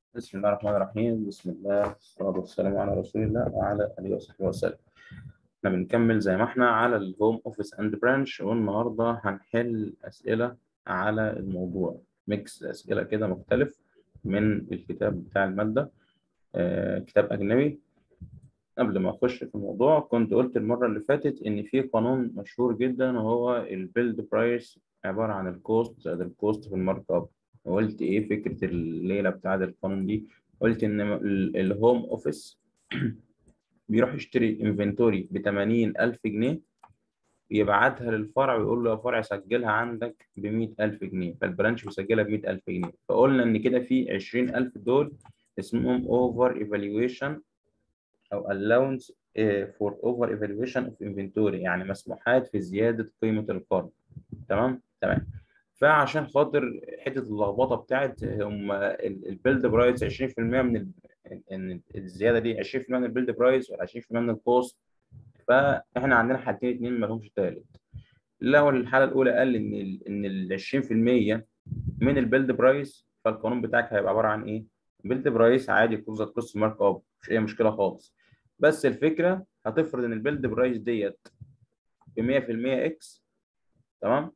بسم الله الرحمن الرحيم بسم الله والصلاة والسلام على رسول الله وعلى آله وصحبه وسلم احنا بنكمل زي ما احنا على الهوم اوفيس اند برانش والنهارده هنحل أسئلة على الموضوع ميكس أسئلة كده مختلف من الكتاب بتاع المادة آه كتاب أجنبي قبل ما أخش في الموضوع كنت قلت المرة اللي فاتت إن في قانون مشهور جدا وهو البيلد برايس عبارة عن الكوست زائد الكوست في المارك اب وقلت ايه فكره الليله بتاعه القانون دي قلت ان الهوم اوفيس بيروح يشتري انفنتوري ب 80000 جنيه يبعتها للفرع ويقول له يا فرع سجلها عندك ب 100000 جنيه فالبرانش بيسجلها ب 100000 جنيه فقلنا ان كده في 20000 دول اسمهم اوفر ايفالويشن او allowance فور اوفر ايفالويشن اوف انفنتوري يعني مسموحات في زياده قيمه القرض تمام تمام فعشان خاطر حته اللخبطه بتاعت هم البيلد برايس 20% من ان الزياده دي 20% من البيلد برايس ولا 20% من الكوست فاحنا عندنا حالتين اتنين ما لهمش تالت لو الحاله الاولى قال ان ال ان ال 20% من البيلد برايس فالقانون بتاعك هيبقى عباره عن ايه؟ بيلد برايس عادي كوست كوست مارك اب مش اي مشكله خالص بس الفكره هتفرض ان البيلد برايس ديت ب 100% اكس تمام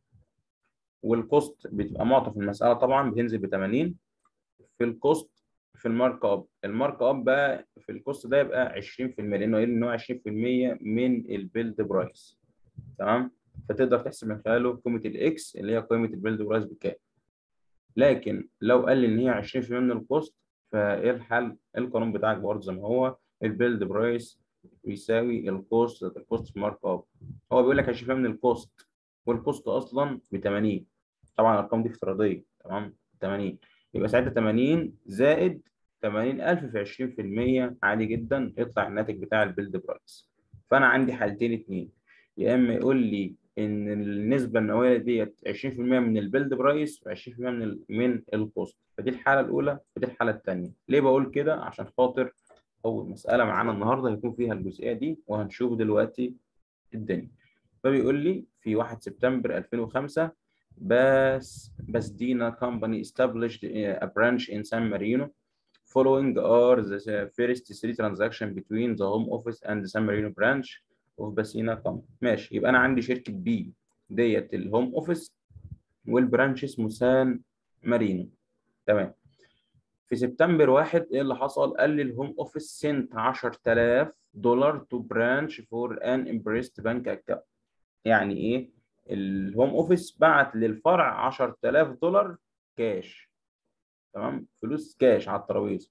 والكوست بتبقى معطى في المسألة طبعا بتنزل ب 80 في الكوست في المارك اب المارك اب بقى في الكوست ده يبقى 20% لانه قايل ان هو 20% من البيلد برايس تمام فتقدر تحسب من خلاله قيمة الاكس اللي هي قيمة البيلد برايس بكام لكن لو قال لي ان هي 20% من الكوست فايه الحل القانون بتاعك برضه زي ما هو البيلد برايس بيساوي الكوست الكوست في مارك اب هو بيقول لك 20% من الكوست والكوست اصلا ب 80 طبعا الارقام دي افتراضيه تمام 80 يبقى ساعتها 80 زائد 80000 في 20% عادي جدا يطلع الناتج بتاع البيلد برايس فانا عندي حالتين اتنين يا اما يقول لي ان النسبه النوويه ديت 20% من البيلد برايس و20% من ال من الكوست فدي الحاله الاولى ودي الحاله الثانيه ليه بقول كده عشان خاطر اول مساله معانا النهارده هيكون فيها الجزئيه دي وهنشوف دلوقتي الدنيا فبيقول لي في 1 سبتمبر 2005 بس Basdina company established a branch in San Marino. Following are the first three transactions between the home office and the San Marino branch of Basdina company. ماشي يبقى أنا عندي شركة بي ديت الهوم اوفيس والبرانش اسمه سان مارينو تمام في سبتمبر واحد ايه اللي حصل؟ قال لي الهوم اوفيس سنت 10000 دولار تو برانش فور ان امبريست بانك اكونت يعني ايه؟ الهوم اوفيس بعت للفرع 10000 دولار كاش تمام فلوس كاش على الترابيزه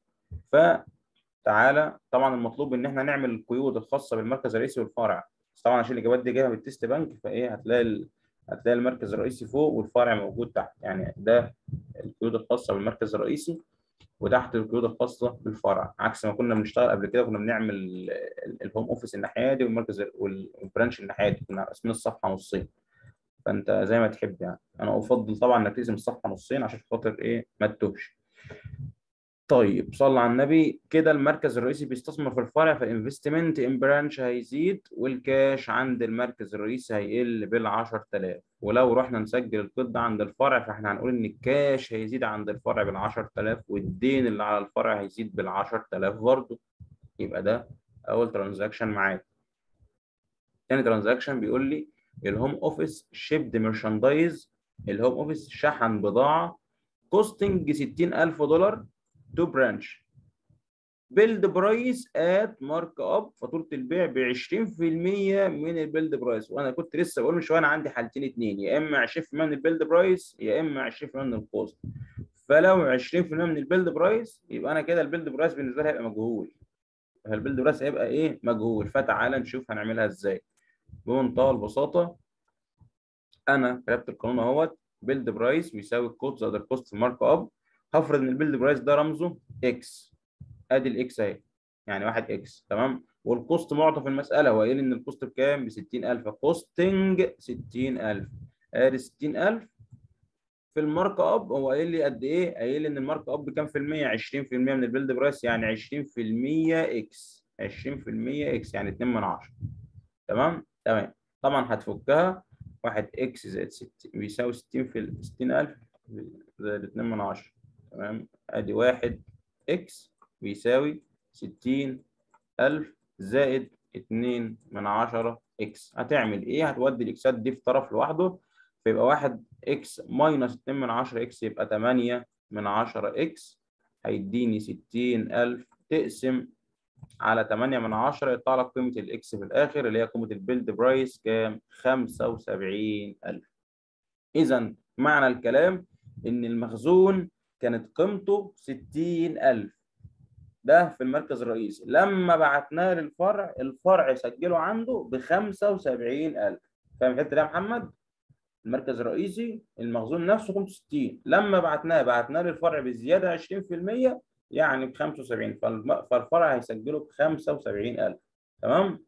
فتعالى طبعا المطلوب ان احنا نعمل القيود الخاصه بالمركز الرئيسي والفرع بس طبعا عشان الاجابات دي جايه من التست بنك فايه هتلاقي ال... هتلاقي المركز الرئيسي فوق والفرع موجود تحت يعني ده القيود الخاصه بالمركز الرئيسي وتحت القيود الخاصه بالفرع عكس ما كنا بنشتغل قبل كده كنا بنعمل الهوم اوفيس الناحيه دي والمركز والبرانش الناحيه دي كنا قاسمين الصفحه نصين فانت زي ما تحب يعني انا افضل طبعا انك تقسم الصفحه نصين عشان خاطر ايه ما تتوهش طيب صلى على النبي كده المركز الرئيسي بيستثمر في الفرع فالانفستمنت ان برانش هيزيد والكاش عند المركز الرئيسي هيقل بال 10000 ولو رحنا نسجل القيد ده عند الفرع فاحنا هنقول ان الكاش هيزيد عند الفرع بال 10000 والدين اللي على الفرع هيزيد بال 10000 برضه يبقى ده اول ترانزاكشن معاك تاني ترانزاكشن بيقول لي الهوم اوفيس شيبد ميرشاندايز الهوم اوفيس شحن بضاعه كوستنج 60000 دولار تو برانش بيلد برايس ات مارك اب فاتوره البيع ب 20% من البيلد برايس وانا كنت لسه بقول من شويه انا عندي حالتين اثنين يا اما 20% من البيلد برايس يا اما 20% من الكوست فلو 20% من البيلد برايس يبقى انا كده البيلد برايس بالنسبه لي هيبقى مجهول فالبيلد برايس هيبقى ايه مجهول فتعالى نشوف هنعملها ازاي بمنتهى البساطه انا كتبت القانون اهوت بيلد برايس بيساوي الكوست زائد الكوست في مارك اب هفرض ان البيلد برايس ده رمزه اكس ادي الاكس اهي يعني 1 اكس تمام والكوست معطى في المساله هو قايل ان الكوست بكام ب 60000 كوستنج 60000 ادي 60000 في المارك اب هو قايل لي قد ايه قايل ان المارك اب بكام في المية 20% من البيلد برايس يعني 20% اكس 20% اكس يعني 2 من 10 تمام تمام طبعا هتفكها 1 اكس زائد 60 بيساوي 60 في 60000 زائد 2 من 10 تمام ادي 1 اكس بيساوي 60000 زائد 2 من 10 اكس هتعمل ايه هتودي الاكسات دي في طرف لوحده فيبقى 1 اكس ماينس 2 من 10 اكس يبقى 8 من 10 اكس هيديني 60000 تقسم على 8 من 10 يطلع لك قيمة الاكس في الآخر اللي هي قيمة البيلد برايس كام؟ 75000 إذا معنى الكلام إن المخزون كانت قيمته 60000 ده في المركز الرئيسي لما بعتناه للفرع الفرع سجله عنده ب 75000 فاهم الحته دي يا محمد؟ المركز الرئيسي المخزون نفسه قيمته 60 لما بعتناه بعتناه للفرع بزياده 20% يعني ب 75 فالفرع هيسجله ب 75000 تمام؟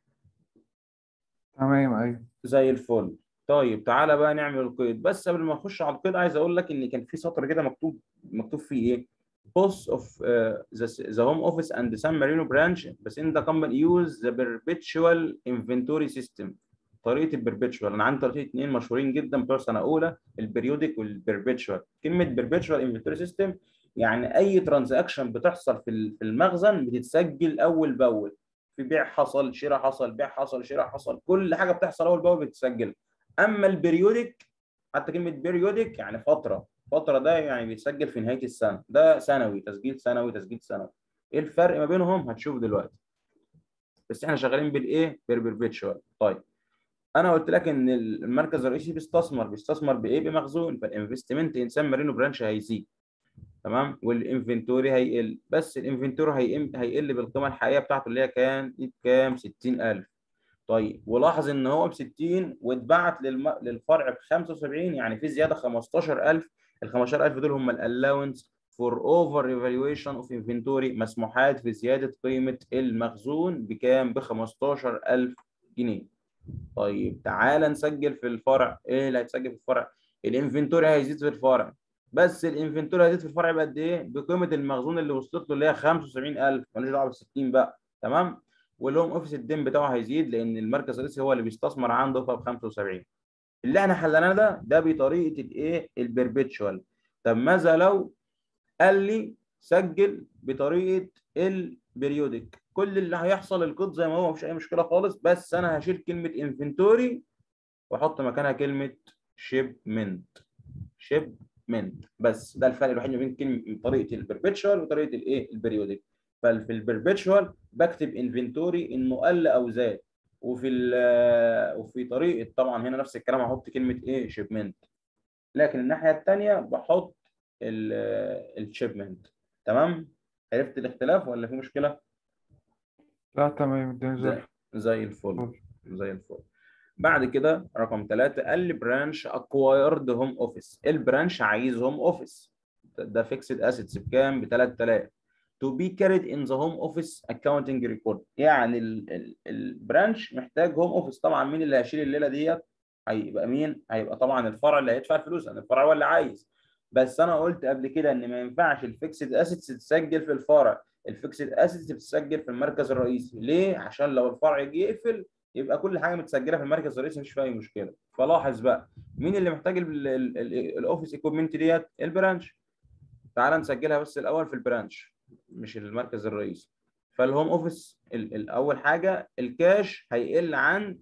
تمام ايوه زي الفل طيب تعالى بقى نعمل القيد بس قبل ما نخش على القيد عايز اقول لك ان كان في سطر كده مكتوب مكتوب فيه ايه boss of uh, the, the home office and the San Marino branch بس in the company use the perpetual inventory system طريقه البربيتشوال انا عندي طريقتين اثنين مشهورين جدا بتوع سنه اولى البريودك والبربيتشوال كلمه بربيتشوال انفنتوري سيستم يعني اي ترانزاكشن بتحصل في المخزن بتتسجل اول باول في بيع حصل شراء حصل بيع حصل شراء حصل كل حاجه بتحصل اول باول بتتسجل اما البريودك حتى كلمه بريودك يعني فتره فتره ده يعني بيتسجل في نهايه السنه ده سنوي تسجيل سنوي تسجيل سنوي ايه الفرق ما بينهم هتشوف دلوقتي بس احنا شغالين بالايه بالبربيتشوال طيب انا قلت لك ان المركز الرئيسي بيستثمر بيستثمر بايه بمخزون فالانفستمنت انسان مارينو برانش هيزيد تمام والانفنتوري هيقل بس الانفنتوري هيقل بالقيمه الحقيقيه بتاعته اللي هي كان كام 60000 طيب ولاحظ ان هو ب 60 واتبعت للم... للفرع ب 75 يعني في زياده 15000 ال 15000 دول هم الالاونس فور اوفر ايفالويشن اوف انفنتوري مسموحات في زياده قيمه المخزون بكام ب 15000 جنيه طيب تعال نسجل في الفرع ايه اللي هيتسجل في الفرع الانفنتوري هيزيد في الفرع بس الانفنتوري هيزيد في الفرع بقد ايه بقيمه المخزون اللي وصلت له اللي هي 75000 مالوش دعوه بال 60 بقى تمام والهوم اوفيس الدين بتاعه هيزيد لان المركز الرئيسي هو اللي بيستثمر عنده فب 75 اللي احنا حلناه ده ده بطريقه الايه البربيتشوال طب ماذا لو قال لي سجل بطريقه البريودك كل اللي هيحصل القيد زي ما هو مفيش اي مشكله خالص بس انا هشيل كلمه انفنتوري واحط مكانها كلمه شيبمنت شيبمنت بس ده الفرق الوحيد ما بين كلمه طريقه البربيتشوال وطريقه الايه البريودك ففي البربيتشوال بكتب انفنتوري انه قل او زاد وفي وفي طريقه طبعا هنا نفس الكلام هحط كلمه ايه شيبمنت لكن الناحيه الثانيه بحط الشيبمنت تمام عرفت الاختلاف ولا في مشكله لا تمام الدنيا زي زي, زي الفل زي الفل بعد كده رقم ثلاثة قال لي برانش اكوايرد هوم اوفيس البرانش عايز هوم اوفيس ده فيكسد اسيتس بكام ب 3000 to be carried in the home office accounting record يعني البرانش محتاج هوم اوفيس طبعا مين اللي هيشيل الليله ديت هيبقى مين هيبقى طبعا الفرع اللي هيدفع الفلوس لان الفرع هو اللي عايز بس انا قلت قبل كده ان ما ينفعش الفيكسد اسيتس تتسجل في الفرع الفيكسد اسيتس بتتسجل في المركز الرئيسي ليه عشان لو الفرع جه يقفل يبقى كل حاجه متسجله في المركز الرئيسي مش فيها اي مشكله فلاحظ بقى مين اللي محتاج الاوفيس ايكويبمنت ديت البرانش تعال نسجلها بس الاول في البرانش مش المركز الرئيسي فالهوم اوفيس الاول حاجه الكاش هيقل عن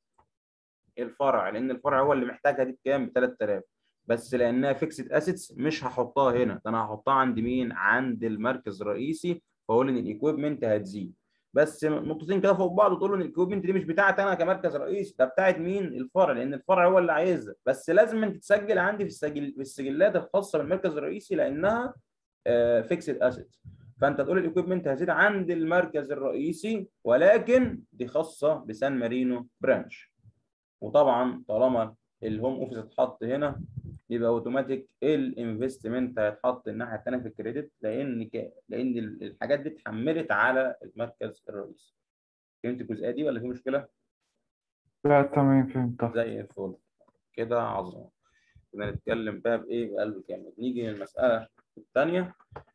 الفرع لان الفرع هو اللي محتاجها دي بكام ب 3000 بس لانها فيكسد اسيتس مش هحطها هنا ده انا هحطها عند مين عند المركز الرئيسي فاقول ان الايكويبمنت هتزيد بس نقطتين كده فوق بعض وتقول ان الايكويبمنت دي مش بتاعتي انا كمركز رئيسي ده بتاعت مين الفرع لان الفرع هو اللي عايزها بس لازم انت تسجل عندي في السجل في السجلات الخاصه بالمركز الرئيسي لانها فيكسد اسيتس فانت تقول الايكويبمنت هتزيد عند المركز الرئيسي ولكن دي خاصه بسان مارينو برانش وطبعا طالما الهوم اوفيس اتحط هنا يبقى اوتوماتيك الانفستمنت هيتحط الناحيه الثانيه في الكريدت لان ك... لان الحاجات دي اتحملت على المركز الرئيسي فهمت الجزئيه دي ولا في مشكله؟ لا تمام فهمت زي الفل كده عظمه كنا نتكلم بقى بايه بقلب كامل نيجي للمساله الثانيه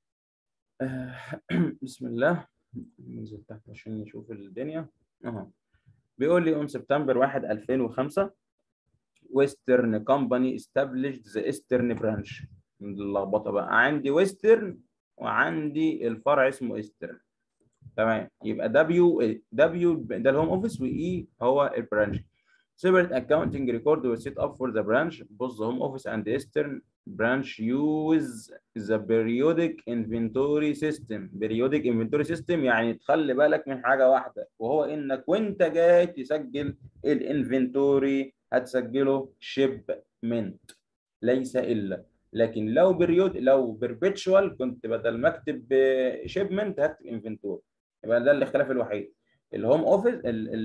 بسم الله ننزل تحت عشان نشوف الدنيا اهو بيقول لي اون سبتمبر 1 2005 ويسترن كومباني established ذا ايسترن برانش اللخبطه بقى عندي ويسترن وعندي الفرع اسمه ايسترن تمام يبقى دبليو دبليو ده الهوم اوفيس واي هو البرانش separate accounting record was set up for the branch both the home office and the eastern branch use the periodic inventory system periodic inventory system يعني تخلي بالك من حاجة واحدة وهو انك وانت جاي تسجل الانفنتوري هتسجله shipment ليس الا لكن لو بريود لو بيربيتشوال كنت بدل ما اكتب شيبمنت هكتب انفنتوري يبقى ده الاختلاف الوحيد الهوم اوفيس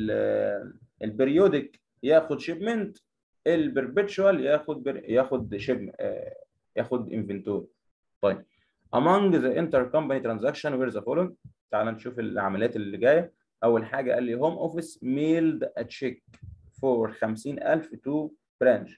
البريودك ياخد شيبمنت البربيتشوال ياخد بر... ياخد شيب ياخد انفنتوري طيب among the intercompany transaction where the following تعال نشوف العمليات اللي جايه اول حاجه قال لي هوم اوفيس mailed a check for 50000 to branch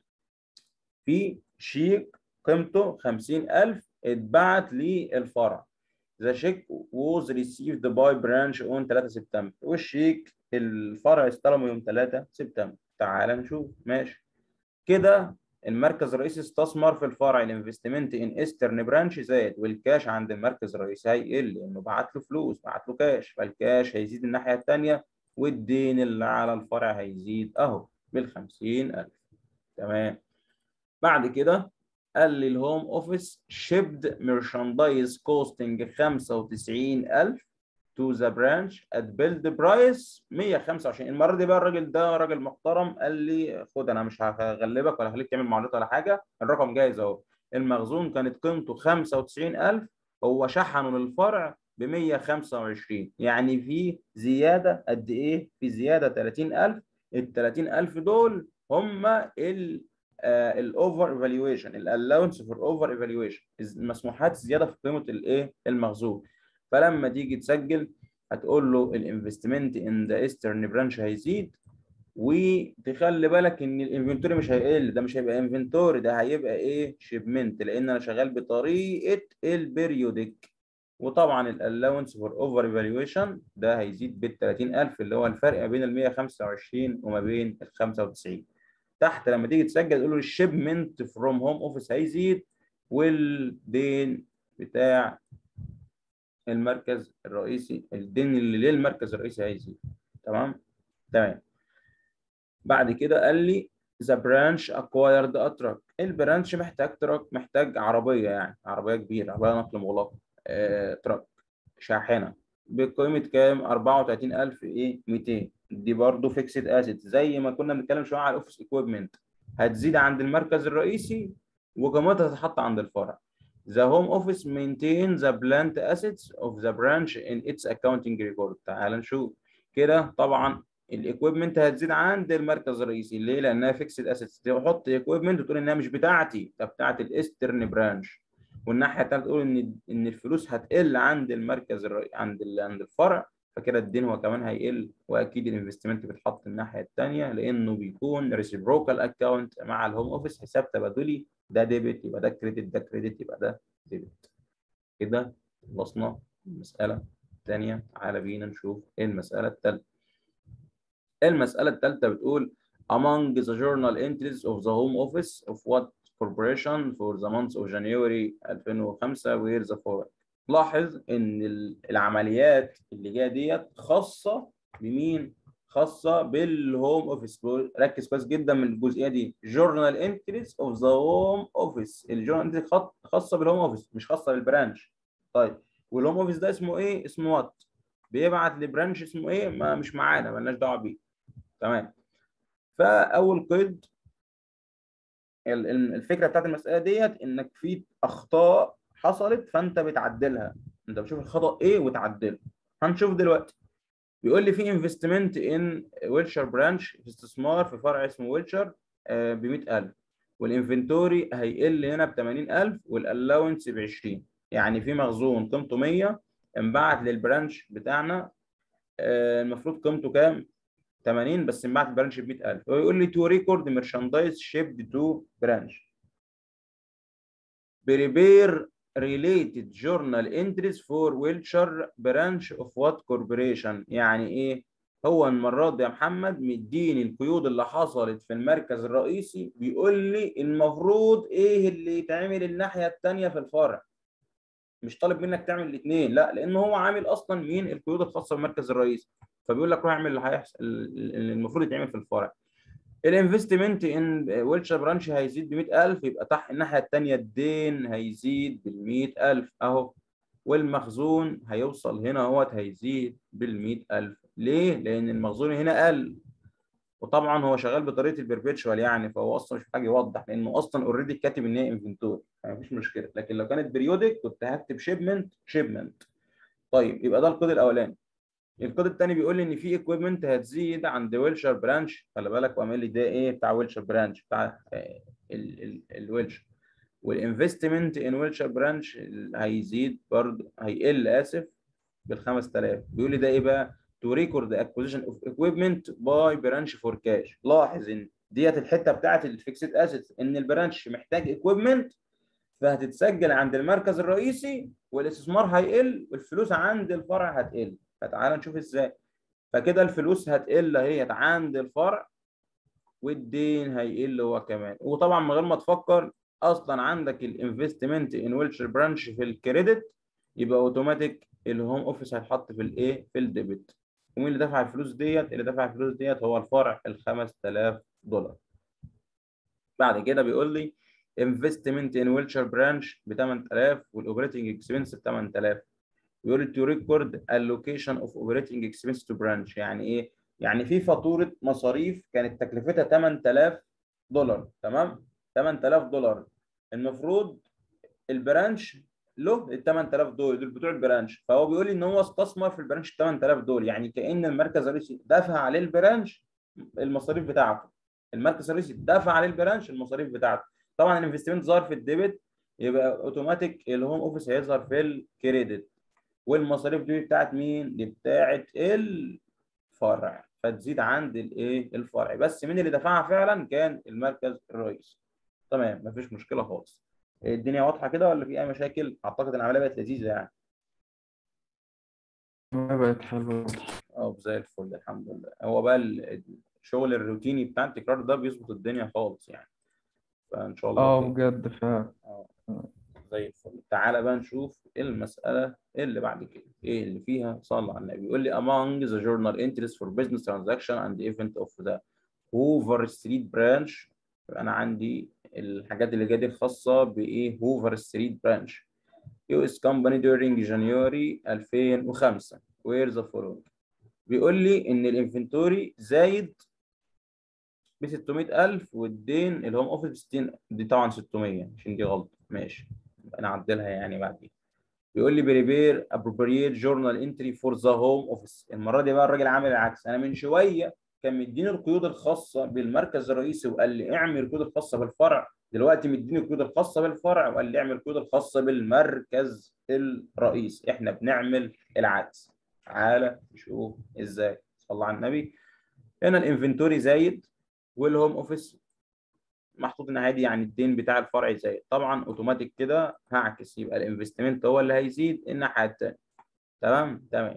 في شيك قيمته 50000 اتبعت للفرع The check was received by branch on 3 سبتمبر والشيك الفرع استلمه يوم 3 سبتمبر تعال نشوف ماشي كده المركز الرئيسي استثمر في الفرع الانفستمنت ان ايسترن برانش زاد والكاش عند المركز الرئيسي هيقل لانه بعت له فلوس بعت له كاش فالكاش هيزيد الناحيه الثانيه والدين اللي على الفرع هيزيد اهو بال 50000 تمام بعد كده قال لي الهوم اوفيس شيبد ميرشاندايز كوستنج 95000 تو ذا برانش ات بيلد برايس 125 المره دي بقى الراجل ده راجل محترم قال لي خد انا مش هغلبك ولا هخليك تعمل معاملات ولا حاجه الرقم جاهز اهو المخزون كانت قيمته 95000 هو شحنه للفرع ب 125 يعني في زياده قد ايه؟ في زياده 30000 ال 30000 دول هم ال الاوفر ايفالويشن الالاونس فور اوفر ايفالويشن المسموحات زياده في قيمه الايه المخزون فلما تيجي تسجل هتقول له الانفستمنت ان ذا ايسترن برانش هيزيد وتخلي بالك ان الانفنتوري مش هيقل ده مش هيبقى انفنتوري ده هيبقى ايه شيبمنت لان انا شغال بطريقه البريودك وطبعا الالاونس فور اوفر ايفالويشن ده هيزيد بال 30000 اللي هو الفرق ما بين ال 125 وما بين ال 95 تحت لما تيجي تسجل تقول له الشيبمنت فروم هوم اوفيس هيزيد والدين بتاع المركز الرئيسي الدين اللي للمركز الرئيسي هيزيد تمام تمام بعد كده قال لي ذا برانش اكوايرد اتراك البرانش محتاج تراك محتاج عربيه يعني عربيه كبيره عربيه نقل مغلقه آه، تراك شاحنه بقيمه كام 34000 ايه 200 دي برضه فيكسد اسيت زي ما كنا بنتكلم شويه على الاوفيس اكويبمنت هتزيد عند المركز الرئيسي وقيمتها تتحط عند الفرع The home office maintains the plant assets of the branch in its accounting record. تعال نشوف كده طبعا الايكويبمنت هتزيد عند المركز الرئيسي ليه؟ لانها فيكسد اسيتس تحط ايكويبمنت وتقول انها مش بتاعتي ده بتاعت الايسترن برانش والناحيه الثالثه تقول ان ان الفلوس هتقل عند المركز الرئيسي عند ال... عند الفرع فكده الدين هو كمان هيقل واكيد الانفستمنت بيتحط الناحيه الثانيه لانه بيكون ريسيبروكال اكونت مع الهوم اوفيس حساب تبادلي ده ديبت يبقى ده كريدت ده كريدت يبقى ده ديبت كده خلصنا المساله الثانيه تعالى بينا نشوف ايه المساله الثالثه المساله الثالثه بتقول among the journal entries of the home office of what corporation for the month of January 2005 were the following لاحظ ان العمليات اللي جايه ديت خاصه بمين خاصه بالهوم اوفيس ركز كويس جدا من الجزئيه دي جورنال انتريز اوف ذا هوم اوفيس الجورنال انتري خاصه بالهوم اوفيس مش خاصه بالبرانش طيب والهوم اوفيس ده اسمه ايه اسمه وات بيبعت لبرانش اسمه ايه ما مش معانا مالناش دعوه بيه تمام فاول قيد الفكره بتاعت المساله ديت انك في اخطاء حصلت فانت بتعدلها انت بتشوف الخطا ايه وتعدله هنشوف دلوقتي بيقول لي في انفستمنت ان ويلشر برانش استثمار في فرع اسمه ويلشر ب 100000 والانفنتوري هيقل هنا ب 80000 والالاونس ب 20 يعني في مخزون قيمته 100 انبعت للبرانش بتاعنا المفروض قيمته كام 80 بس انبعت البرانش ب 100000 ويقول لي تو ريكورد ميرشاندايز شيبد تو برانش بريبير related journal entries for Wilshire branch of what corporation يعني ايه هو المرات دي يا محمد مديني القيود اللي حصلت في المركز الرئيسي بيقول لي المفروض ايه اللي يتعمل الناحيه الثانيه في الفرع مش طالب منك تعمل الاثنين لا لان هو عامل اصلا مين القيود الخاصه بالمركز الرئيسي فبيقول لك روح اعمل اللي هيحصل اللي المفروض يتعمل في الفرع الانفستمنت ان ويلشر برانش هيزيد ب 100000 يبقى تحت الناحيه الثانيه الدين هيزيد بال 100000 اهو والمخزون هيوصل هنا اهوت هيزيد بال 100000 ليه؟ لان المخزون هنا قل وطبعا هو شغال بطريقه البربيتشوال يعني فهو اصلا مش محتاج يوضح لانه اصلا اوريدي كاتب ان هي انفنتوري مفيش مشكله لكن لو كانت بريودك كنت هكتب شيبمنت شيبمنت طيب يبقى ده الكود الاولاني الكود الثاني بيقول لي ان في ايكويبمنت هتزيد عند ويلشر برانش خلي بالك وعامل لي ده ايه بتاع ويلشر برانش بتاع الويلشر والانفستمنت ان ويلشر برانش هيزيد برضه هيقل اسف بال 5000 بيقول لي ده ايه بقى to record the acquisition of equipment by branch for cash لاحظ ان ديت الحته بتاعت الفيكسد اسيتس ان البرانش محتاج equipment فهتتسجل عند المركز الرئيسي والاستثمار هيقل والفلوس عند الفرع هتقل فتعال نشوف ازاي فكده الفلوس هتقل اهيت عند الفرع والدين هيقل هو كمان وطبعا من غير ما تفكر اصلا عندك الانفستمنت ان ويلشر برانش في الكريدت يبقى اوتوماتيك الهوم اوفيس هيتحط في الايه في الديبت ومين اللي دفع الفلوس ديت اللي دفع الفلوس ديت هو الفرع ال 5000 دولار بعد كده بيقول لي انفستمنت ان ويلشر برانش ب 8000 والاوبريتنج اكسبنس ب 8000 بيقول لي تو ريكورد allocation اوف اوبريتنج اكسبنس تو برانش يعني ايه يعني في فاتوره مصاريف كانت تكلفتها 8000 دولار تمام 8000 دولار المفروض البرانش له ال 8000 دول دول بتوع البرانش فهو بيقول لي ان هو استثمر في البرانش ال 8000 دول يعني كان المركز الرئيسي دفع عليه البرانش المصاريف بتاعته المركز الرئيسي دفع عليه البرانش المصاريف بتاعته طبعا الانفستمنت ظهر في الديبت يبقى اوتوماتيك الهوم اوفيس هيظهر في الكريدت والمصاريف دي بتاعت مين؟ دي بتاعت الفرع فتزيد عند الايه؟ الفرع بس مين اللي دفعها فعلا؟ كان المركز الرئيسي تمام مفيش مشكله خالص الدنيا واضحه كده ولا في اي مشاكل؟ اعتقد العمليه بقت لذيذه يعني بقت حلوة اه زي الفل الحمد لله هو بقى الشغل الروتيني بتاع التكرار ده بيظبط الدنيا خالص يعني فان شاء الله اه خير. بجد فعلا اه زي الفل تعالى بقى نشوف المسألة اللي بعد كده ايه اللي فيها صلى على النبي يقول لي among the journal entries for business transaction and event of the Hoover Street branch انا عندي الحاجات اللي جايه دي الخاصة بايه هوفر ستريت برانش US company during January 2005 where the following بيقول لي ان الانفنتوري زايد ب 600000 والدين الهوم اوفيس ب 60 دي طبعا 600 عشان دي غلطه ماشي نعدلها يعني بعدين بيقول لي بريبير ابروبريت جورنال انتري فور ذا هوم اوفيس المره دي بقى الراجل عامل العكس انا من شويه كان مديني القيود الخاصه بالمركز الرئيسي وقال لي اعمل القيود الخاصه بالفرع دلوقتي مديني القيود الخاصه بالفرع وقال لي اعمل القيود الخاصه بالمركز الرئيسي احنا بنعمل العكس تعالى نشوف ازاي صلى على النبي هنا الانفنتوري زايد والهوم اوفيس محطوط ان عادي يعني الدين بتاع الفرع زايد طبعا اوتوماتيك كده هعكس يبقى الانفستمنت هو اللي هيزيد الناحيه الثانيه تمام تمام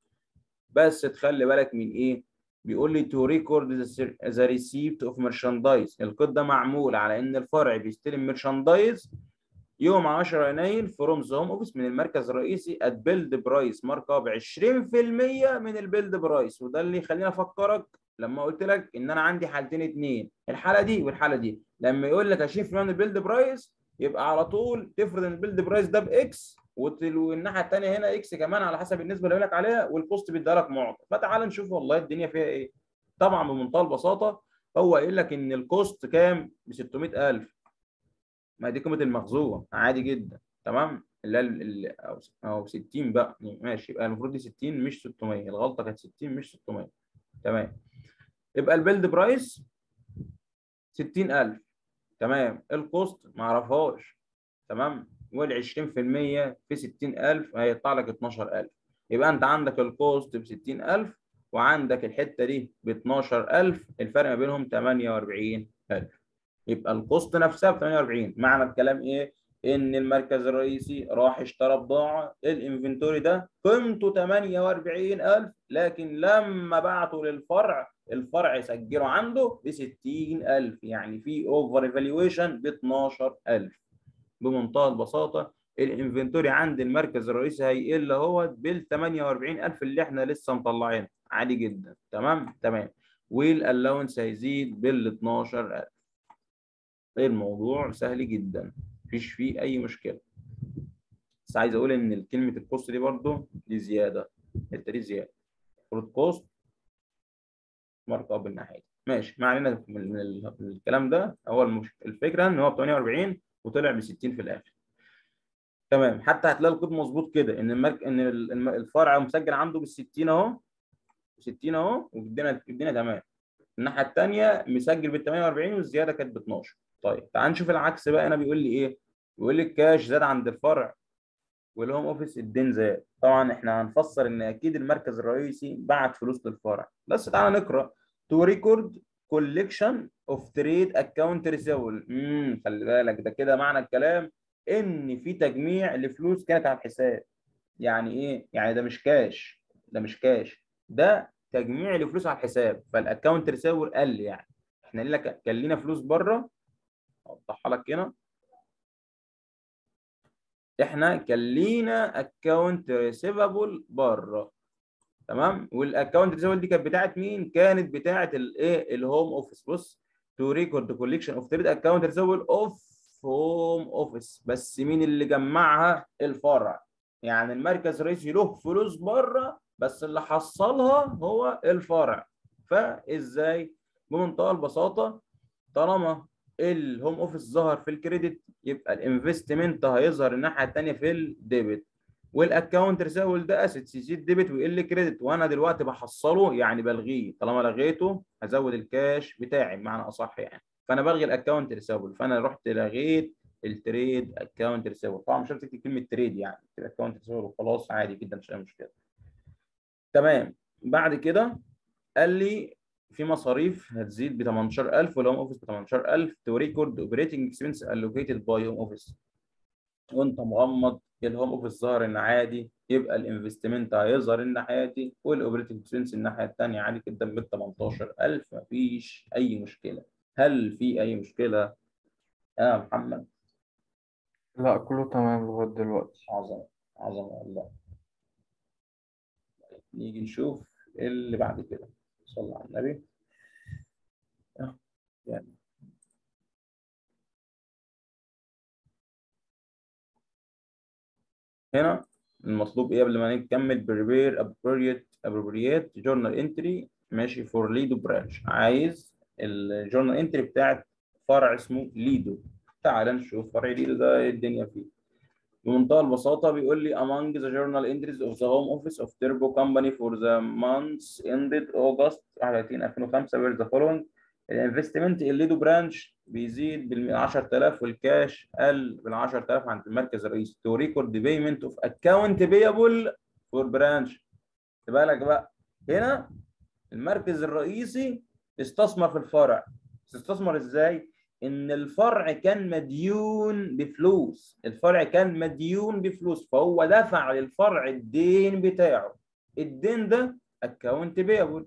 بس تخلي بالك من ايه بيقول لي تو ريكورد ذا ريسيبت اوف ميرشاندايز الكود ده معمول على ان الفرع بيستلم ميرشاندايز يوم 10 يناير فروم ذا هوم اوفيس من المركز الرئيسي ات بيلد برايس مارك اب 20% من البيلد برايس وده اللي يخليني افكرك لما قلت لك ان انا عندي حالتين اتنين الحاله دي والحاله دي لما يقول لك 20% من البيلد برايس يبقى على طول تفرض ان البيلد برايس ده باكس والناحيه الثانيه هنا اكس كمان على حسب النسبه اللي لك عليها والكوست بيديها لك معطى فتعال نشوف والله الدنيا فيها ايه طبعا بمنتهى البساطه هو قايل لك ان الكوست كام ب 600000 ما دي قيمه المخزون عادي جدا تمام اللي هي او 60 بقى ماشي يبقى المفروض دي 60 مش 600 الغلطه كانت 60 مش 600 تمام يبقى البيلد برايس 60000 تمام الكوست ما اعرفهاش تمام وال 20% في 60000 هيطلع لك 12000 يبقى انت عندك الكوست ب 60000 وعندك الحته دي ب 12000 الفرق ما بينهم 48000 يبقى الكوست نفسها ب 48 معنى الكلام ايه؟ ان المركز الرئيسي راح اشترى بضاعه الانفنتوري ده قيمته 48000 لكن لما بعته للفرع الفرع سجله عنده ب 60000 يعني في اوفر ايفالويشن ب 12000 بمنتهى البساطه الانفنتوري عند المركز الرئيسي هيقل اهوت بال 48000 اللي احنا لسه مطلعينه عادي جدا تمام تمام والالاونس هيزيد بال 12000 الموضوع سهل جدا مفيش فيه اي مشكله بس عايز اقول ان كلمه الكوست دي برضو دي زياده الحته دي زياده المفروض كوست مارك اب الناحيه دي ماشي ما علينا من ال- من الكلام ده هو المش... الفكره ان هو ب 48 وطلع ب 60 في الاخر تمام حتى هتلاقي الكود مظبوط كده ان المرك... ان ال- الم- الفرع مسجل عنده بال 60 اهو 60 اهو والدنيا الدنيا تمام الناحيه الثانيه مسجل بال 48 والزياده كانت ب 12 طيب تعال نشوف العكس بقى هنا بيقول لي ايه بيقول لي الكاش زاد عند الفرع والهوم اوفيس الدين زاد طبعا احنا هنفسر ان اكيد المركز الرئيسي بعت فلوس للفرع بس تعالى نقرا تو ريكورد كوليكشن اوف تريد اكونت ريسيفبل امم خلي بالك ده كده معنى الكلام ان في تجميع لفلوس كانت على الحساب يعني ايه يعني ده مش كاش ده مش كاش ده تجميع لفلوس على الحساب فالاكونت ريسيفبل قل يعني احنا لنا كان لينا فلوس بره اوضحها لك هنا احنا كان لينا اكونت ريسيفبل بره تمام والاكونت ريسيفبل دي كانت بتاعت مين كانت بتاعت الايه الهوم اوفيس بص تو ريكورد كوليكشن اوف تريد اكونت ريسيفبل اوف هوم اوفيس بس مين اللي جمعها الفرع يعني المركز الرئيسي له فلوس بره بس اللي حصلها هو الفرع فازاي بمنتهى البساطه طالما الهوم اوفيس ظهر في الكريدت يبقى الانفستمنت هيظهر الناحيه الثانيه في الديبت والاكونت ريسيفبل ده اسيتس يزيد ديبت ويقل كريدت وانا دلوقتي بحصله يعني بلغيه طالما لغيته هزود الكاش بتاعي بمعنى اصح يعني فانا بلغي الاكونت ريسيفبل فانا رحت لغيت التريد اكونت ريسيفبل طبعا مش شرط تكتب كلمه تريد يعني الاكونت ريسيفبل وخلاص عادي جدا مش اي مشكله تمام بعد كده قال لي في مصاريف هتزيد ب 18000 والهوم اوفيس ب 18000 تو ريكورد اوبريتنج اكسبنس الوكيتد باي هوم اوفيس وانت مغمض الهوم اوفيس ظهر ان عادي يبقى الانفستمنت هيظهر الناحيه دي والاوبريتنج اكسبنس الناحيه الثانيه عادي جدا بال 18000 مفيش اي مشكله هل في اي مشكله يا محمد لا كله تمام لغاية دلوقتي عظمه عظمه والله نيجي نشوف اللي بعد كده صلى على النبي آه، يعني هنا المطلوب ايه قبل ما نكمل prepare appropriate appropriate journal entry ماشي for lido branch عايز الجورنال انتري بتاعت فرع اسمه ليدو تعال نشوف فرع ليدو ده ايه الدنيا فيه بمنتهى البساطة بيقول لي among the journal entries of the home office of Turbo Company for the months ended August 31 2005 were the following الانفستمنت الليدو برانش بيزيد بال 10000 والكاش قل بال 10000 عند المركز الرئيسي تو ريكورد بيمنت اوف اكونت بيبل فور برانش خد بالك بقى هنا المركز الرئيسي استثمر في الفرع استثمر ازاي؟ ان الفرع كان مديون بفلوس الفرع كان مديون بفلوس فهو دفع للفرع الدين بتاعه الدين ده اكونت بيبل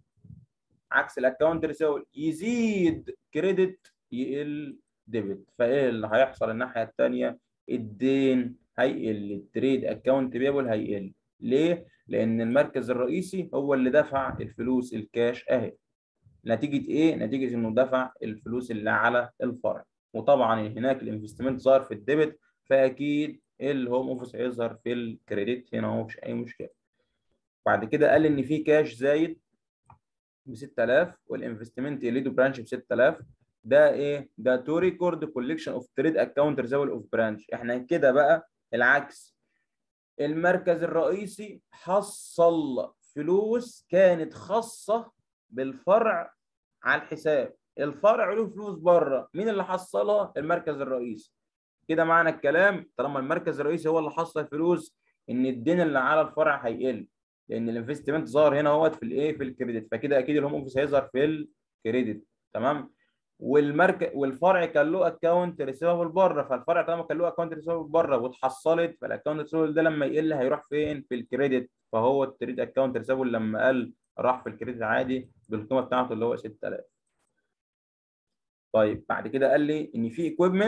عكس الاكونت ريسيفبل يزيد كريدت يقل ديبت فايه اللي هيحصل الناحيه الثانيه الدين هيقل التريد اكونت بيبل هيقل ليه لان المركز الرئيسي هو اللي دفع الفلوس الكاش اهي نتيجه ايه نتيجه انه دفع الفلوس اللي على الفرع وطبعا هناك الانفستمنت ظهر في الديبت فاكيد الهوم اوفيس هيظهر في الكريدت هنا هو مفيش اي مشكله بعد كده قال ان في كاش زايد ب 6000 والانفستمنت يليدو برانش ب 6000 ده ايه؟ ده تو ريكورد كوليكشن اوف تريد اكونت ريزابل اوف برانش احنا كده بقى العكس المركز الرئيسي حصل فلوس كانت خاصه بالفرع على الحساب الفرع له فلوس بره مين اللي حصلها؟ المركز الرئيسي كده معنى الكلام طالما المركز الرئيسي هو اللي حصل الفلوس ان الدين اللي على الفرع هيقل لان الانفستمنت ظهر هنا اهوت في الايه في الكريدت فكده اكيد الهوم اوفيس هيظهر في الكريدت تمام والمركز والفرع كان له اكونت ريسيفبل بره فالفرع طالما كان له اكونت ريسيفبل بره واتحصلت فالاكونت ريسيفبل ده لما يقل هيروح فين في الكريدت فهو التريد اكونت ريسيفبل لما قل راح في الكريدت عادي بالقيمه بتاعته اللي هو 6000 طيب بعد كده قال لي ان في ايكويبمنت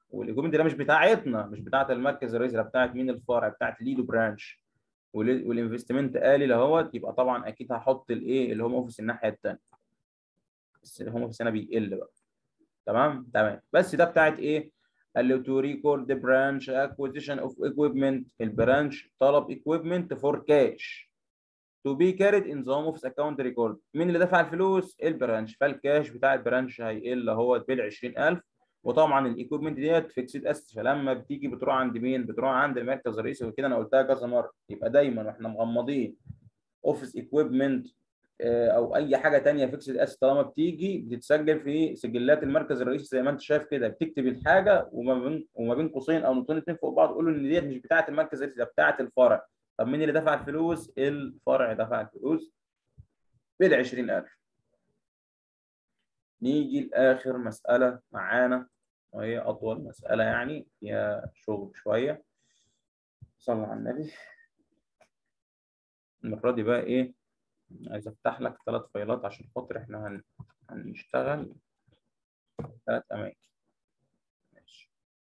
والايكويبمنت ده مش بتاعتنا مش بتاعت المركز الرئيسي ده بتاعت مين الفرع بتاعت ليدو برانش والانفستمنت قالي لهوت يبقى طبعا اكيد هحط الايه الهوم اوفيس الناحيه الثانيه بس الهوم اوفيس هنا بيقل بقى تمام تمام بس ده بتاعت ايه قال له تو ريكورد برانش اكوزيشن اوف ايكويبمنت البرانش طلب ايكويبمنت فور كاش تو بي كاريد ان ذا هوم اوفيس اكونت ريكورد مين اللي دفع الفلوس البرانش فالكاش بتاع البرانش هيقل اهو بال 20000 وطبعا الايكويبمنت ديت فيكسد اسيت فلما بتيجي بتروح عند مين بتروح عند المركز الرئيسي وكده انا قلتها كذا مره يبقى دايما واحنا مغمضين اوفيس ايكويبمنت او اي حاجه ثانيه فيكسد اسيت طالما بتيجي بتتسجل في سجلات المركز الرئيسي زي ما انت شايف كده بتكتب الحاجه وما بين وما بين قوسين او نقطتين اثنين فوق بعض تقول ان ديت مش بتاعه المركز الرئيسي ده بتاعه الفرع طب مين اللي دفع الفلوس الفرع دفع الفلوس بال 20000 نيجي لاخر مساله معانا وهي اطول مساله يعني فيها شغل شويه صلى على النبي المره دي بقى ايه عايز افتح لك ثلاث فايلات عشان خاطر احنا هن... هنشتغل ثلاث اماكن ماشي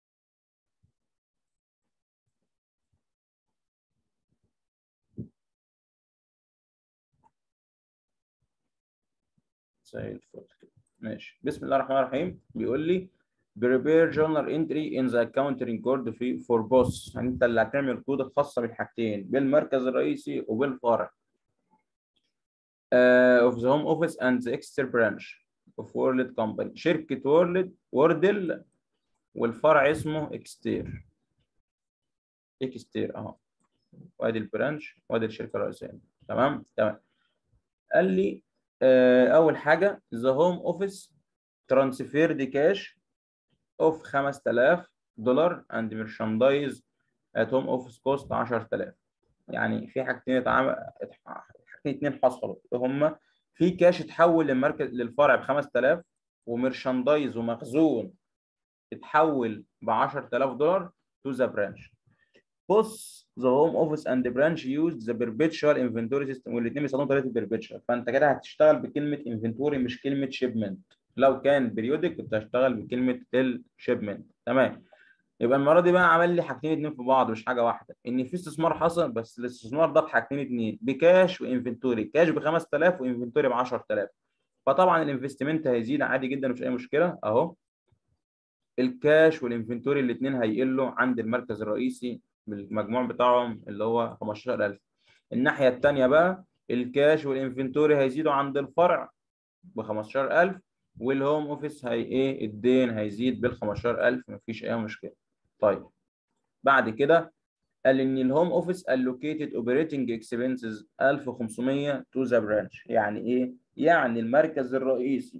زي الفل كده ماشي بسم الله الرحمن الرحيم بيقول لي prepare journal entry in the account record في for boss يعني انت اللي هتعمل كود الخاصه بالحاجتين بالمركز الرئيسي وبالفرع uh, of the home office and the extra branch of World Company شركة وورلد ووردل والفرع اسمه اكستير اكستير اهو وادي البرانش وادي الشركة الرئيسية تمام تمام قال لي uh, أول حاجة the home office transferred cash of 5000 دولار and merchandise at home office cost 10000 يعني في حاجتين اتعمل اتنين حصلوا هما في كاش اتحول للمركز للفرع ب 5000 ومرشندايز ومخزون اتحول ب 10000 دولار to the branch. Both the home office and the branch used the perpetual inventory system والاثنين بيستخدموا طريقه البربيتشوال فانت كده هتشتغل بكلمه inventory مش كلمه shipment لو كان بريودك كنت هشتغل بكلمه الشيبمنت تمام يبقى المره دي بقى عمل لي حاجتين اتنين في بعض مش حاجه واحده ان في استثمار حصل بس الاستثمار ده بحاجتين اتنين بكاش وانفنتوري كاش ب 5000 وانفنتوري ب 10000 فطبعا الانفستمنت هيزيد عادي جدا مفيش اي مشكله اهو الكاش والانفنتوري الاثنين هيقلوا عند المركز الرئيسي بالمجموع بتاعهم اللي هو 15000 الناحيه الثانيه بقى الكاش والانفنتوري هيزيدوا عند الفرع ب 15000 والهوم اوفيس هي ايه الدين هيزيد بال 15000 مفيش اي مشكله طيب بعد كده قال ان الهوم اوفيس allocated operating expenses 1500 to the branch يعني ايه يعني المركز الرئيسي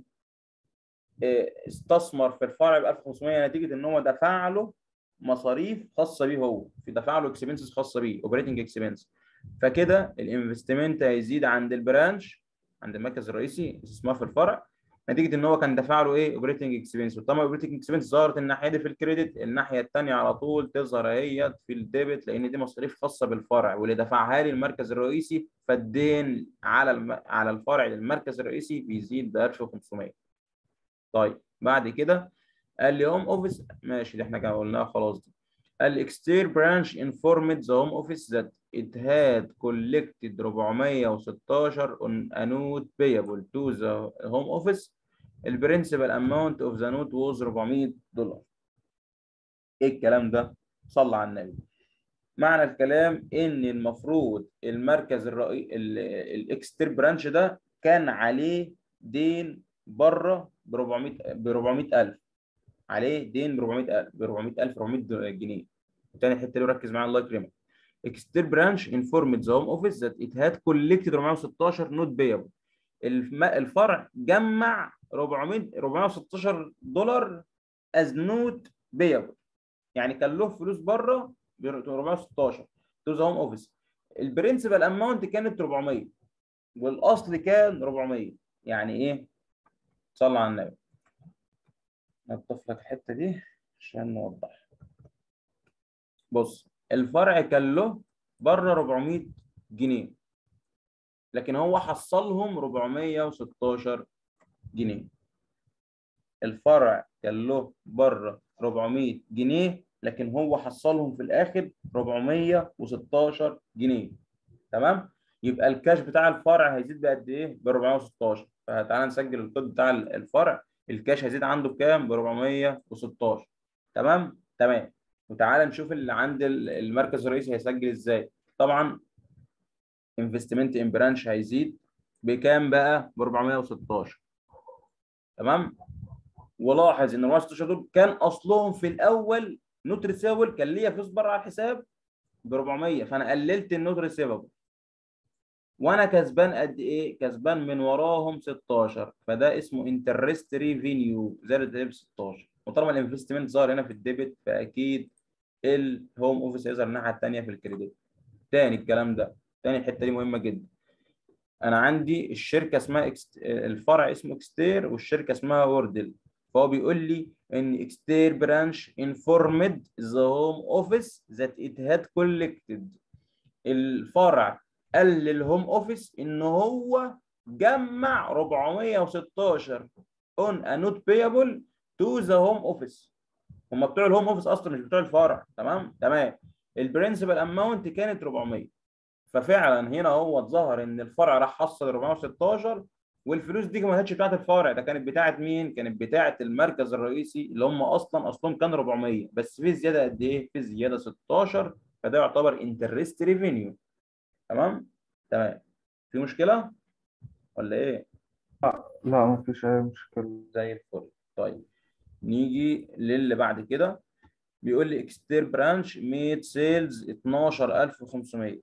استثمر في الفرع ب 1500 نتيجه ان هو دفع له مصاريف خاصه بيه هو في دفع له اكسبنسز خاصه بيه اوبريتنج اكسبنس فكده الانفستمنت هيزيد عند البرانش عند المركز الرئيسي استثمار في الفرع نتيجه ان هو كان دفع له ايه اوبريتنج اكسبنس وطبعا اوبريتنج اكسبنس ظهرت الناحيه دي في الكريدت الناحيه الثانيه على طول تظهر هي في الديبت لان دي مصاريف خاصه بالفرع واللي دفعها لي المركز الرئيسي فالدين على الم... على الفرع للمركز الرئيسي بيزيد ب 1500 طيب بعد كده قال لي هوم اوفيس ماشي دي احنا كده قلناها خلاص دي قال لي exterior branch informed the home office that it had collected 416 on a note payable to the home office البرنسبل اماونت اوف ذا نوت ووز 400 دولار ايه الكلام ده صلى على النبي معنى الكلام ان المفروض المركز الرئيسي الاكستر برانش ده كان عليه دين بره ب 400 ب 400000 عليه دين ب 400000 ب 400000 400 جنيه تاني حته اللي ركز معايا الله يكرمك اكستر برانش انفورمد ذا هوم اوفيس ذات ات هاد كولكتد 416 نوت بيبل الفرع جمع 400 416 دولار از نوت بيبل يعني كان له فلوس بره ب 416 تو ذا هوم اوفيس البرنسبل اماونت كانت 400 والاصل كان 400 يعني ايه؟ صلى على النبي نضيف لك الحته دي عشان نوضح بص الفرع كان له بره 400 جنيه لكن هو حصلهم 416 جنيه الفرع كان له بره 400 جنيه لكن هو حصلهم في الاخر 416 جنيه تمام يبقى الكاش بتاع الفرع هيزيد بقد ايه ب 416 فتعالى نسجل الكود بتاع الفرع الكاش هيزيد عنده بكام ب 416 تمام تمام وتعالى نشوف اللي عند المركز الرئيسي هيسجل ازاي طبعا انفستمنت ان برانش هيزيد بكام بقى ب 416 تمام ولاحظ ان ال 416 دول كان اصلهم في الاول نوت ريسيفبل كان ليا فلوس بره على الحساب ب 400 فانا قللت النوت ريسيفبل وانا كسبان قد ايه كسبان من وراهم 16 فده اسمه انترست ريفينيو زائد 16 وطالما الانفستمنت ظهر هنا في الديبت فاكيد الهوم اوفيس هيظهر الناحيه الثانيه في الكريدت تاني الكلام ده تاني الحته دي مهمه جدا انا عندي الشركه اسمها إكست... الفرع اسمه اكستير والشركه اسمها ووردل فهو بيقول لي ان اكستير برانش انفورمد ذا هوم اوفيس ذات ات هاد كولكتد الفرع قال للهوم اوفيس ان هو جمع 416 اون ا نوت بيبل تو ذا هوم اوفيس هم بتوع الهوم اوفيس اصلا مش بتوع الفرع تمام تمام البرنسبل اماونت كانت 400 ففعلا هنا هو اتظهر ان الفرع راح حصل 416 والفلوس دي ما كانتش بتاعت الفرع ده كانت بتاعت مين؟ كانت بتاعت المركز الرئيسي اللي هم اصلا اصلهم كان 400 بس في زياده قد ايه؟ في زياده 16 فده يعتبر انترست ريفينيو تمام؟ تمام في مشكله؟ ولا ايه؟ لا مفيش أي مشكلة زي الفل طيب نيجي للي بعد كده بيقول لي اكستير برانش ميد سيلز 12500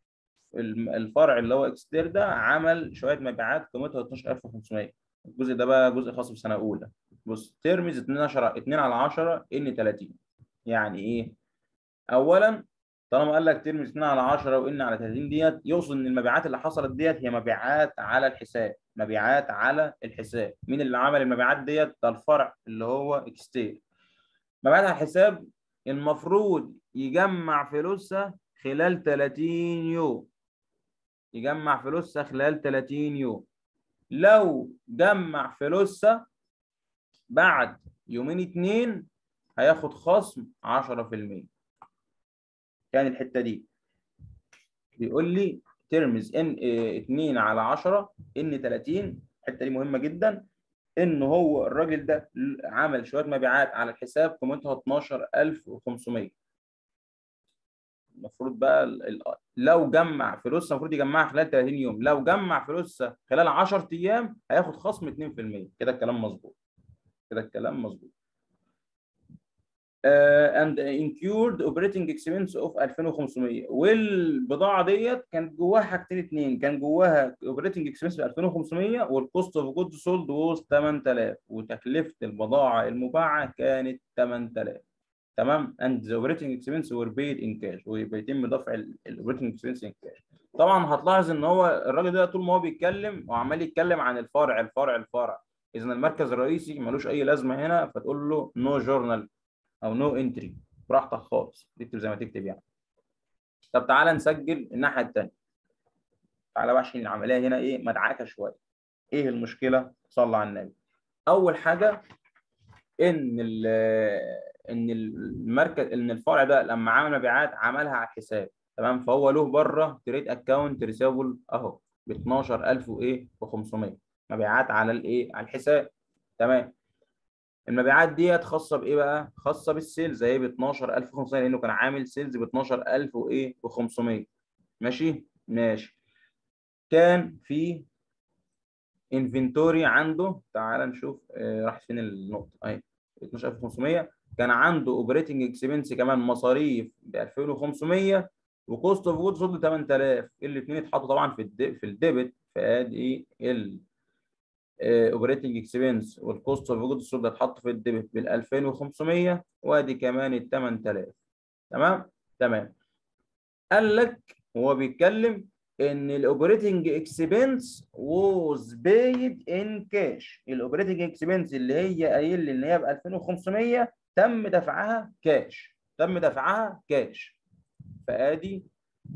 الفرع اللي هو اكستير ده عمل شويه مبيعات قيمتها 12500 الجزء ده بقى جزء خاص بسنه اولى بص ترمز 12 2 على 10 ان 30 يعني ايه اولا طالما قال لك ترمز 2 على 10 وان على 30 ديت يقصد ان المبيعات اللي حصلت ديت هي مبيعات على الحساب مبيعات على الحساب مين اللي عمل المبيعات ديت ده الفرع اللي هو اكستير مبيعات على الحساب المفروض يجمع فلوسها خلال 30 يوم يجمع فلوسها خلال 30 يوم لو جمع فلوسها بعد يومين اتنين هياخد خصم 10% يعني الحته دي بيقول لي ترمز ان 2 على 10 ان 30 الحته دي مهمه جدا ان هو الراجل ده عمل شويه مبيعات على الحساب قيمتها 12500 المفروض بقى لو جمع فلوسها المفروض يجمعها خلال 30 يوم لو جمع فلوسها خلال 10 ايام هياخد خصم 2% كده الكلام مظبوط كده الكلام مظبوط uh, and incurred operating expense of 2500 والبضاعه ديت كانت جواها حاجتين اتنين كان جواها operating expense ب 2500 والكوست اوف جود سولد was 8000 وتكلفه البضاعه المباعه كانت 8000 تمام and the operating expense were paid in cash وبيتم دفع الاوبريتنج expense in cash طبعا هتلاحظ ان هو الراجل ده طول ما هو بيتكلم وعمال يتكلم عن الفرع الفرع الفرع اذا المركز الرئيسي ملوش اي لازمه هنا فتقول له نو جورنال او نو انتري براحتك خالص تكتب زي ما تكتب يعني طب تعالى نسجل الناحيه الثانيه تعالى بقى عشان العمليه هنا ايه مدعكه شويه ايه المشكله صلى على النبي اول حاجه ان ان المركز ان الفرع ده لما عمل مبيعات عملها على الحساب تمام فهو له بره تريد اكونت ريسيفبل اهو ب 12000 وايه و500 مبيعات على الايه على الحساب تمام المبيعات ديت خاصه بايه بقى خاصه بالسيلز اهي ب 12500 لانه كان عامل سيلز ب 12000 وايه و500 ماشي ماشي كان في انفنتوري عنده تعال نشوف آه راح فين النقطه اهي 12500 كان عنده اوبريتنج اكسبنس كمان مصاريف ب 2500 وكوست اوف جود سولد 8000 الاثنين اتحطوا طبعا في الدي في الديبت فادي ال اوبريتنج اكسبنس والكوست اوف جود سولد اتحط في الديبت بال 2500 وادي كمان ال 8000 تمام تمام قال لك هو بيتكلم ان الاوبريتنج اكسبنس ووز بايد ان كاش الاوبريتنج اكسبنس اللي هي قايل لي ان هي ب 2500 تم دفعها كاش تم دفعها كاش فادي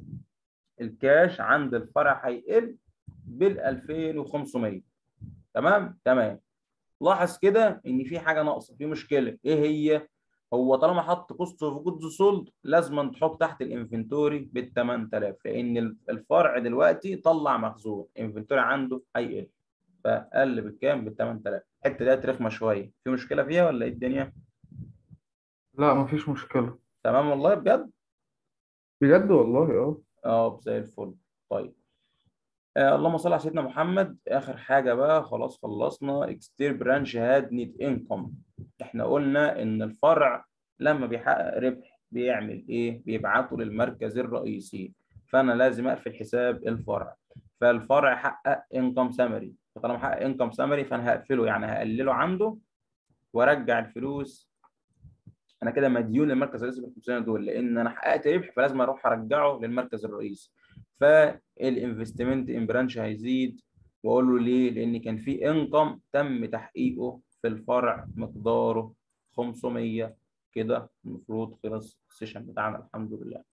الكاش عند الفرع هيقل بال 2500 تمام تمام لاحظ كده ان في حاجه ناقصه في مشكله ايه هي هو طالما حط كوست اوف جودز سولد لازم تحط تحت الانفنتوري بال 8000 لان الفرع دلوقتي طلع مخزون الانفنتوري عنده هيقل فقل بالكام بال 8000 الحته دي رخمه شويه في مشكله فيها ولا ايه الدنيا لا مفيش مشكلة تمام والله بجد بجد والله اه اه زي الفل طيب آه اللهم صل على سيدنا محمد اخر حاجه بقى خلاص خلصنا اكستير برانش هاد نيت انكم احنا قلنا ان الفرع لما بيحقق ربح بيعمل ايه بيبعته للمركز الرئيسي فانا لازم اقفل حساب الفرع فالفرع حقق انكم سمري فطالما حقق انكم سمري فانا هقفله يعني هقلله عنده وارجع الفلوس انا كده مديون للمركز الرئيسي بال 500 دول لان انا حققت ربح فلازم اروح ارجعه للمركز الرئيسي فالانفستمنت ان برانش هيزيد واقول له ليه لان كان في انكم تم تحقيقه في الفرع مقداره 500 كده المفروض خلص السيشن بتاعنا الحمد لله